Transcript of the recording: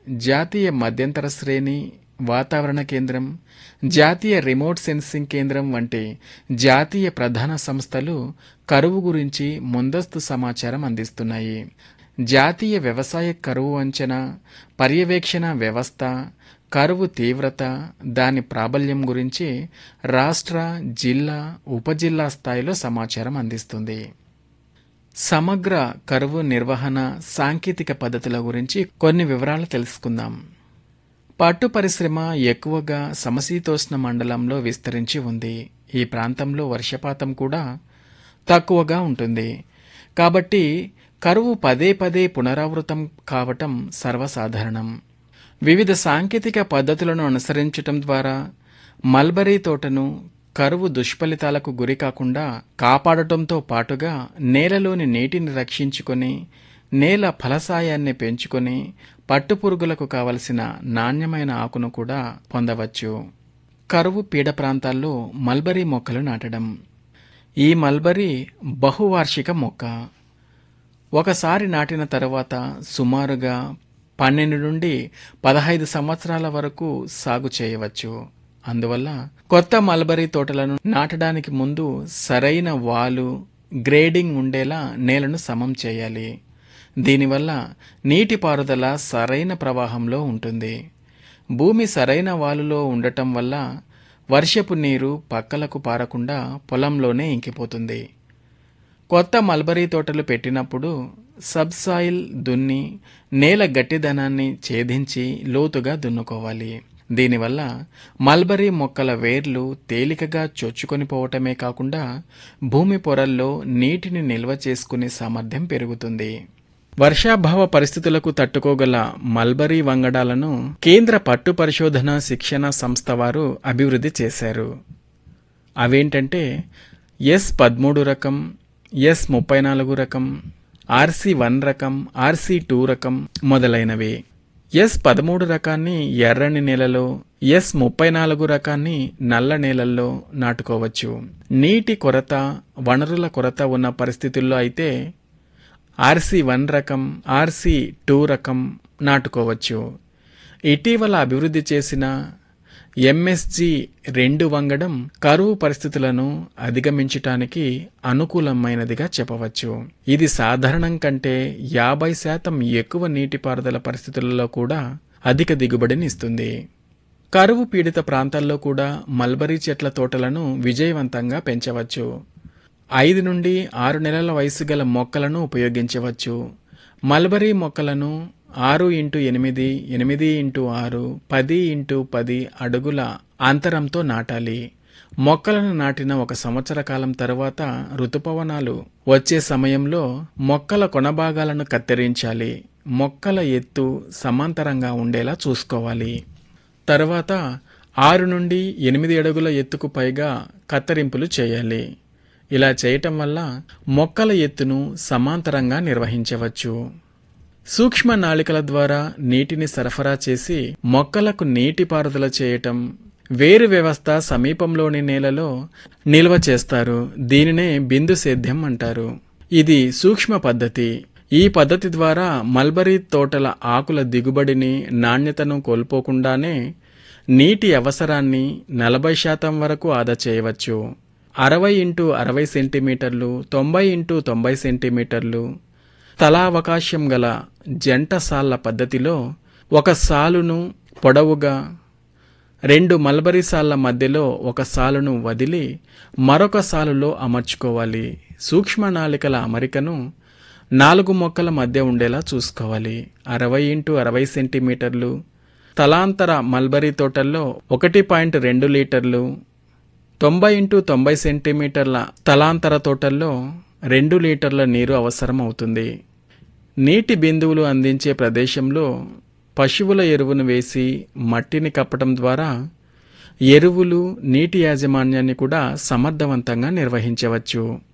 జాతీయ మధ్యంతర శ్రేణి వాతావరణ కేంద్రం జాతీయ రిమోట్ సెన్సింగ్ కేంద్రం వంటి జాతీయ ప్రధాన సంస్థలు కరువు గురించి ముందస్తు సమాచారం అందిస్తున్నాయి జాతీయ వ్యవసాయ కరువు అంచనా పర్యవేక్షణ వ్యవస్థ కరువు తీవ్రత దాని ప్రాబల్యం గురించి రాష్ట్ర జిల్లా ఉపజిల్లా స్థాయిలో సమాచారం అందిస్తుంది సమగ్ర కరువు నిర్వహణ సాంకేతిక పద్ధతుల గురించి కొన్ని వివరాలు తెలుసుకుందాం పట్టు పరిశ్రమ ఎక్కువగా సమశీతోష్ణ మండలంలో విస్తరించి ఉంది ఈ ప్రాంతంలో వర్షపాతం కూడా తక్కువగా ఉంటుంది కాబట్టి కరువు పదే పదే పునరావృతం కావటం సర్వసాధారణం వివిధ సాంకేతిక పద్ధతులను అనుసరించటం ద్వారా మల్బరీ తోటను కరువు దుష్ఫలితాలకు గురి కాకుండా కాపాడటంతో పాటుగా నేలలోని నీటిని రక్షించుకొని నేల ఫలసాయాన్ని పెంచుకొని పట్టుపురుగులకు కావలసిన నాణ్యమైన ఆకును కూడా పొందవచ్చు కరువు పీడ ప్రాంతాల్లో మల్బరీ మొక్కలు నాటడం ఈ మల్బరీ బహువార్షిక మొక్క ఒకసారి నాటిన తర్వాత సుమారుగా పన్నెండు నుండి పదహైదు సంవత్సరాల వరకు సాగు చేయవచ్చు అందువల్ల కొత్త మల్బరీ తోటలను నాటడానికి ముందు సరైన వాలు గ్రేడింగ్ ఉండేలా నేలను సమం చేయాలి దీనివల్ల నీటిపారుదల సరైన ప్రవాహంలో ఉంటుంది భూమి సరైన వాలులో ఉండటం వల్ల వర్షపు నీరు పక్కలకు పారకుండా పొలంలోనే ఇంకిపోతుంది కొత్త మల్బరీ తోటలు పెట్టినప్పుడు సబ్సాయిల్ దున్ని నేల గట్టిదనాన్ని ఛేదించి లోతుగా దున్నుకోవాలి దీనివల్ల మల్బరీ మొక్కల వేర్లు తేలికగా చొచ్చుకొని పోవటమే కాకుండా భూమి పొరల్లో నీటిని నిల్వ చేసుకునే సామర్థ్యం పెరుగుతుంది వర్షాభావ పరిస్థితులకు తట్టుకోగల మల్బరీ వంగడాలను కేంద్ర పట్టు పరిశోధన శిక్షణ సంస్థ వారు అభివృద్ధి చేశారు అవేంటంటే ఎస్ పదమూడు రకం ఎస్ ముప్పై నాలుగు రకం ఆర్సీ వన్ రకం ఆర్సీ టూ రకం మొదలైనవి ఎస్ పదమూడు రకాన్ని ఎర్రని నేలలో ఎస్ ముప్పై నాలుగు రకాన్ని నల్ల నేలల్లో నాటుకోవచ్చు నీటి కొరత వనరుల కొరత ఉన్న పరిస్థితుల్లో అయితే ఆర్సీ వన్ రకం ఆర్సీ టూ రకం నాటుకోవచ్చు ఇటీవల అభివృద్ధి చేసిన ఎంఎస్జి రెండు వంగడం కరువు పరిస్థితులను అధిగమించటానికి అనుకూలమైనదిగా చెప్పవచ్చు ఇది సాధారణం కంటే యాభై శాతం ఎక్కువ నీటిపారుదల పరిస్థితులలో కూడా అధిక దిగుబడిని ఇస్తుంది కరువు పీడిత ప్రాంతాల్లో కూడా మల్బరీ చెట్ల తోటలను విజయవంతంగా పెంచవచ్చు ఐదు నుండి ఆరు నెలల వయసు గల మొక్కలను ఉపయోగించవచ్చు మల్బరీ మొక్కలను ఆరు ఇంటూ ఎనిమిది ఎనిమిది ఇంటూ ఆరు పది ఇంటూ పది అడుగుల అంతరంతో నాటాలి మొక్కలను నాటిన ఒక సంవత్సర కాలం తరువాత ఋతుపవనాలు వచ్చే సమయంలో మొక్కల కొనభాగాలను కత్తిరించాలి మొక్కల ఎత్తు సమాంతరంగా ఉండేలా చూసుకోవాలి తర్వాత ఆరు నుండి ఎనిమిది అడుగుల ఎత్తుకు పైగా కత్తిరింపులు చేయాలి ఇలా చేయటం వల్ల మొక్కల ఎత్తును సమాంతరంగా నిర్వహించవచ్చు సూక్ష్మ నాళికల ద్వారా నీటిని సరఫరా చేసి మొక్కలకు నీటిపారుదల చేయటం వేరు వ్యవస్థ సమీపంలోని నేలలో నిల్వ చేస్తారు దీనినే బిందు సేద్యం అంటారు ఇది సూక్ష్మ పద్ధతి ఈ పద్ధతి ద్వారా మల్బరీ తోటల ఆకుల దిగుబడిని నాణ్యతను కోల్పోకుండానే నీటి అవసరాన్ని నలభై శాతం వరకు ఆదా చేయవచ్చు అరవై ఇంటూ అరవై సెంటీమీటర్లు తొంభై ఇంటూ తొంభై సెంటీమీటర్లు తలా అవకాశం గల జంట సాళ్ల పద్ధతిలో ఒక సాలును పొడవుగా రెండు మల్బరీ సాళ్ల మధ్యలో ఒక సాలును వదిలి మరొక సాలులో అమర్చుకోవాలి సూక్ష్మ నాళికల అమరికను నాలుగు మొక్కల మధ్య ఉండేలా చూసుకోవాలి అరవై ఇంటూ అరవై సెంటీమీటర్లు తలాంతర మల్బరీ తోటల్లో ఒకటి పాయింట్ రెండు లీటర్లు తొంభై ఇంటూ తొంభై సెంటీమీటర్ల తలాంతర తోటల్లో రెండు లీటర్ల నీరు అవసరం అవుతుంది నీటి బిందువులు అందించే ప్రదేశంలో పశువుల ఎరువును వేసి మట్టిని కప్పటం ద్వారా ఎరువులు నీటి యాజమాన్యాన్ని కూడా సమర్థవంతంగా నిర్వహించవచ్చు